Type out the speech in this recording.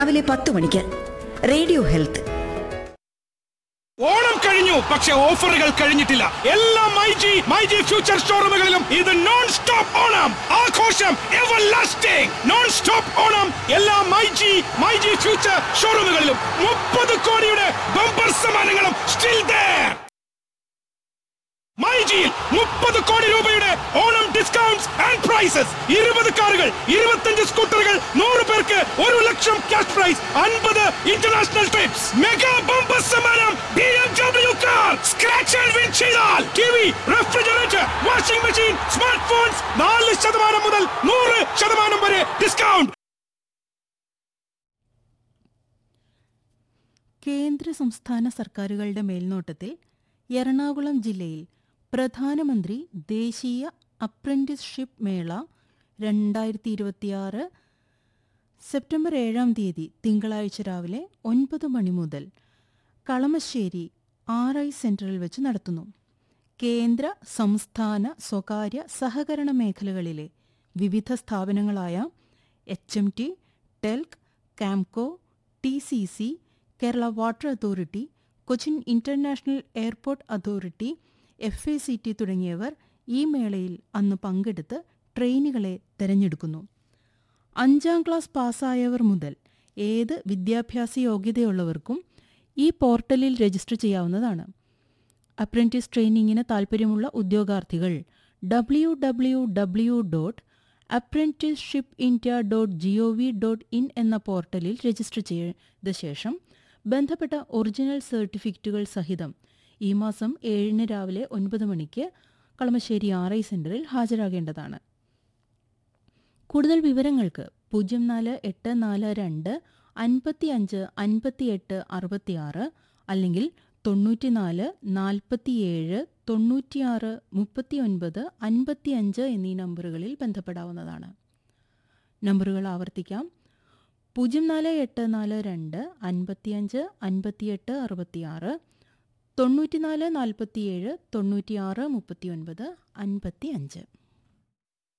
രാവിലെ പത്ത് മണിക്ക് റേഡിയോ ഹെൽത്ത് ഓണം കഴിഞ്ഞു പക്ഷെ ഓഫറുകൾ കഴിഞ്ഞിട്ടില്ല എല്ലാ മൈജി മൈജി ഫ്യൂച്ചർ ഷോറൂമുകളിലും ഇത് നോൺ സ്റ്റോപ്പ് ഓണം ആഘോഷം everlasting non stop Onam എല്ലാ മൈജി മൈജി ഫ്യൂച്ചർ ഷോറൂമുകളിലും മുപ്പത് കോടിയുടെ ബമ്പർ സമ്മാനങ്ങളും സ്റ്റിൽ there മൈജിയിൽ മുപ്പത് കോടി രൂപയുടെ ഓണം ഡിസ്കൗണ്ട്സ് ആൻഡ് പ്രൈസസ് ഇരുപത് കാറുകൾ ഇരുപത്തഞ്ച് സ്കൂട്ടറുകൾ നൂറ് പേർക്ക് ഒരു ലക്ഷം ക്യാഷ് പ്രൈസ് അൻപത് ഇന്റർനാഷണൽ ട്രിപ്സ് മെഗാ ബമ്പർ സമ്മാനം B M W car scratch and win ചെയ്താൽ T V refrigerator washing machine smart phones നാല് ശതമാനം മുതൽ നൂറ് ശതമാനം വരെ ഡിസ്കൗണ്ട് കേന്ദ്ര സംസ്ഥാന സർക്കാരുകളുടെ മേൽനോട്ടത്തിൽ എറണാകുളം ജില്ലയിൽ പ്രധാനമന്ത്രി ദേശീയ അപ്രന്റീസ്ഷിപ്പ് മേള രണ്ടായിരത്തി ഇരുപത്തിയാറ് സെപ്റ്റംബർ ഏഴാം തീയതി തിങ്കളാഴ്ച രാവിലെ ഒൻപത് മണി മുതൽ കളമശ്ശേരി ആർ ഐ സെന്ററിൽ വെച്ച് നടത്തുന്നു കേന്ദ്ര സംസ്ഥാന സ്വകാര്യ സഹകരണ മേഖലകളിലെ വിവിധ സ്ഥാപനങ്ങളായ H M T TELK KAMCO T C C Kerala water authority Cochin international airport authority F A C T തുടങ്ങിയവർ ഈ മേളയിൽ അന്ന് പങ്കെടുത്ത് ട്രെയിനുകളെ തെരഞ്ഞെടുക്കുന്നു അഞ്ചാം ക്ലാസ് പാസ്സായവർ മുതൽ ഏത് വിദ്യാഭ്യാസ യോഗ്യതയുള്ളവർക്കും ഈ പോർട്ടലിൽ രജിസ്റ്റർ ചെയ്യാവുന്നതാണ് അപ്രന്റീസ് ട്രെയിനിങ്ങിന് താൽപ്പര്യമുള്ള ഉദ്യോഗാർത്ഥികൾ W W W dot apprenticeship India dot G O V dot in എന്ന പോർട്ടലിൽ രജിസ്റ്റർ ചെയ്ത ശേഷം ബന്ധപ്പെട്ട ഒറിജിനൽ സർട്ടിഫിക്കറ്റുകൾ സഹിതം ഈ മാസം ഏഴിന് രാവിലെ ഒൻപത് മണിക്ക് കളമശ്ശേരി ആർ ഐ സെന്ററിൽ ഹാജരാകേണ്ടതാണ് കൂടുതൽ വിവരങ്ങൾക്ക് പൂജ്യം നാല് എട്ട് നാല് രണ്ട് അൻപത്തി അഞ്ച് അൻപത്തിയെട്ട് അറുപത്തിയാറ് അല്ലെങ്കിൽ തൊണ്ണൂറ്റിനാല് നാൽപ്പത്തിയേഴ് തൊണ്ണൂറ്റിയാറ് മുപ്പത്തിയൊൻപത് അൻപത്തിയഞ്ച് എന്നീ നമ്പറുകളിൽ ബന്ധപ്പെടാവുന്നതാണ് നമ്പറുകൾ ആവർത്തിക്കാം പൂജ്യം നാല് എട്ട് നാല് രണ്ട് അൻപത്തിയഞ്ച് അൻപത്തിയെട്ട് അറുപത്തിയാറ് തൊണ്ണൂറ്റിനാല് നാൽപ്പത്തിയേഴ് തൊണ്ണൂറ്റിയാറ് മുപ്പത്തിയൊൻപത് അൻപത്തി അഞ്ച്